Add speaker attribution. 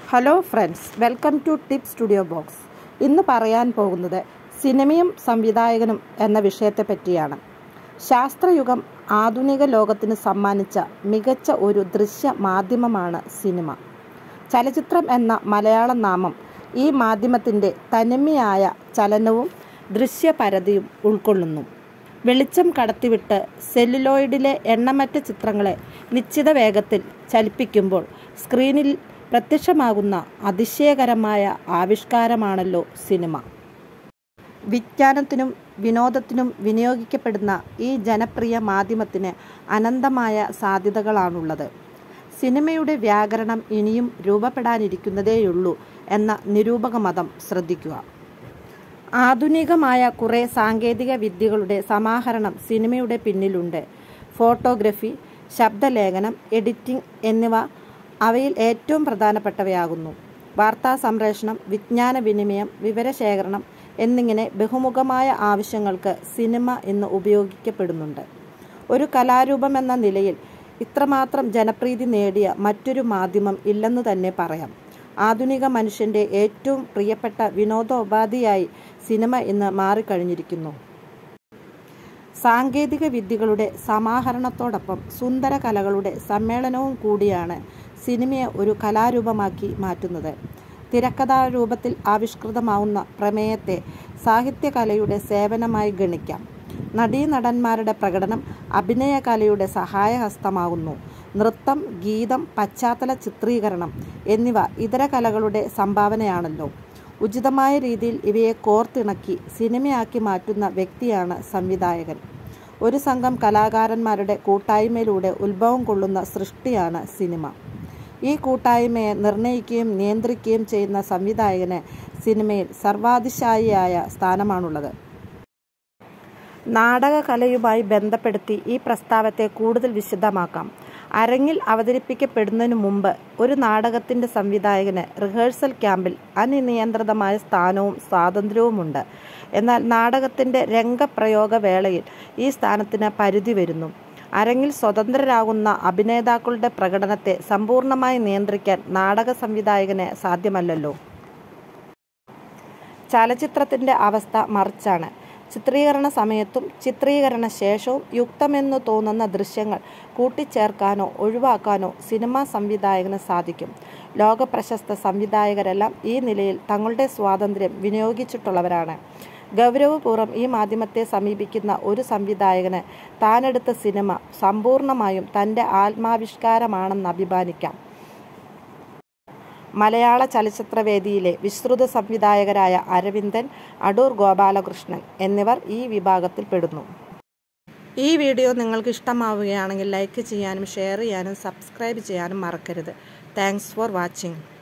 Speaker 1: hello friends welcome to tip studio box ഇന്ന് പറയാൻ പോകുന്നത് സിനിമയും സംവിധായകനും എന്ന വിഷയത്തെ പറ്റിയാണ് ശാസ്ത്രയുഗം ആധുനിക ലോകത്തിന് സമ്മാനിച്ച മികച്ച ഒരു ദൃശ്യ മാധ്യമമാണ് സിനിമ ചലച്ചിത്രം എന്ന മലയാള നാമം ഈ മാധ്യമത്തിൻ്റെ തനിമയായ ചലനവും ദൃശ്യപരതയും ഉൾക്കൊള്ളുന്നു വെളിച്ചം കടത്തിവിട്ട് സെല്ലുലോയിഡിലെ എണ്ണമറ്റ ചിത്രങ്ങളെ നിശ്ചിത വേഗത്തിൽ ചലിപ്പിക്കുമ്പോൾ സ്ക്രീനിൽ പ്രത്യക്ഷമാകുന്ന അതിശയകരമായ ആവിഷ്കാരമാണല്ലോ സിനിമ വിജ്ഞാനത്തിനും വിനോദത്തിനും വിനിയോഗിക്കപ്പെടുന്ന ഈ ജനപ്രിയ മാധ്യമത്തിന് അനന്തമായ സാധ്യതകളാണുള്ളത് സിനിമയുടെ വ്യാകരണം ഇനിയും രൂപപ്പെടാനിരിക്കുന്നതേയുള്ളൂ എന്ന നിരൂപക മതം ശ്രദ്ധിക്കുക ആധുനികമായ കുറേ സാങ്കേതിക വിദ്യകളുടെ സമാഹരണം സിനിമയുടെ പിന്നിലുണ്ട് ഫോട്ടോഗ്രഫി ശബ്ദലേഖനം എഡിറ്റിംഗ് എന്നിവ അവയിൽ ഏറ്റവും പ്രധാനപ്പെട്ടവയാകുന്നു വാർത്താ സംപ്രേഷണം വിജ്ഞാന വിനിമയം വിവരശേഖരണം എന്നിങ്ങനെ ബഹുമുഖമായ ആവശ്യങ്ങൾക്ക് സിനിമ ഇന്ന് ഉപയോഗിക്കപ്പെടുന്നുണ്ട് ഒരു കലാരൂപം എന്ന നിലയിൽ ഇത്രമാത്രം ജനപ്രീതി നേടിയ മറ്റൊരു മാധ്യമം ഇല്ലെന്ന് തന്നെ പറയാം ആധുനിക മനുഷ്യന്റെ ഏറ്റവും പ്രിയപ്പെട്ട വിനോദോപാധിയായി സിനിമ ഇന്ന് മാറിക്കഴിഞ്ഞിരിക്കുന്നു സാങ്കേതിക വിദ്യകളുടെ സമാഹരണത്തോടൊപ്പം സുന്ദര കലകളുടെ സമ്മേളനവും കൂടിയാണ് സിനിമയെ ഒരു കലാരൂപമാക്കി മാറ്റുന്നത് തിരക്കഥാരൂപത്തിൽ ആവിഷ്കൃതമാവുന്ന പ്രമേയത്തെ സാഹിത്യകലയുടെ സേവനമായി ഗണിക്കാം നടീനടന്മാരുടെ പ്രകടനം അഭിനയകലയുടെ സഹായഹസ്തമാകുന്നു നൃത്തം ഗീതം പശ്ചാത്തല ചിത്രീകരണം എന്നിവ ഇതര കലകളുടെ സംഭാവനയാണല്ലോ ഉചിതമായ രീതിയിൽ ഇവയെ കോർത്തിണക്കി സിനിമയാക്കി മാറ്റുന്ന വ്യക്തിയാണ് സംവിധായകൻ ഒരു സംഘം കലാകാരന്മാരുടെ കൂട്ടായ്മയിലൂടെ ഉത്ഭവം കൊള്ളുന്ന സൃഷ്ടിയാണ് സിനിമ ഈ കൂട്ടായ്മയെ നിർണയിക്കുകയും നിയന്ത്രിക്കുകയും ചെയ്യുന്ന സംവിധായകന് സിനിമയിൽ സർവാതിശായിയായ സ്ഥാനമാണുള്ളത് നാടകകലയുമായി ബന്ധപ്പെടുത്തി ഈ പ്രസ്താവത്തെ കൂടുതൽ വിശദമാക്കാം അരങ്ങിൽ അവതരിപ്പിക്കപ്പെടുന്നതിനു മുമ്പ് ഒരു നാടകത്തിന്റെ സംവിധായകന് റിഹേഴ്സൽ ക്യാമ്പിൽ അനിയന്ത്രിതമായ സ്ഥാനവും സ്വാതന്ത്ര്യവുമുണ്ട് എന്നാൽ നാടകത്തിന്റെ രംഗപ്രയോഗ വേളയിൽ ഈ സ്ഥാനത്തിന് പരിധി വരുന്നു അരങ്ങിൽ സ്വതന്ത്രരാകുന്ന അഭിനേതാക്കളുടെ പ്രകടനത്തെ സമ്പൂർണമായി നിയന്ത്രിക്കാൻ നാടക സംവിധായകന് സാധ്യമല്ലല്ലോ ചലച്ചിത്രത്തിന്റെ അവസ്ഥ മറിച്ചാണ് ചിത്രീകരണ സമയത്തും ചിത്രീകരണ ശേഷവും യുക്തമെന്ന് തോന്നുന്ന ദൃശ്യങ്ങൾ കൂട്ടിച്ചേർക്കാനോ ഒഴിവാക്കാനോ സിനിമാ സംവിധായകന് സാധിക്കും ലോക പ്രശസ്ത സംവിധായകരെല്ലാം ഈ നിലയിൽ തങ്ങളുടെ സ്വാതന്ത്ര്യം വിനിയോഗിച്ചിട്ടുള്ളവരാണ് ഗൗരവപൂർവ്വം ഈ മാധ്യമത്തെ സമീപിക്കുന്ന ഒരു സംവിധായകന് താനെടുത്ത സിനിമ സമ്പൂർണമായും തൻ്റെ ആത്മാവിഷ്കാരമാണെന്ന് അഭിമാനിക്കാം മലയാള ചലച്ചിത്രവേദിയിലെ വിശ്രുത സംവിധായകരായ അരവിന്ദൻ അടൂർ ഗോപാലകൃഷ്ണൻ എന്നിവർ ഈ വിഭാഗത്തിൽ പെടുന്നു ഈ വീഡിയോ നിങ്ങൾക്ക് ഇഷ്ടമാവുകയാണെങ്കിൽ ലൈക്ക് ചെയ്യാനും ഷെയർ ചെയ്യാനും സബ്സ്ക്രൈബ് ചെയ്യാനും മറക്കരുത് താങ്ക്സ് ഫോർ വാച്ചിങ്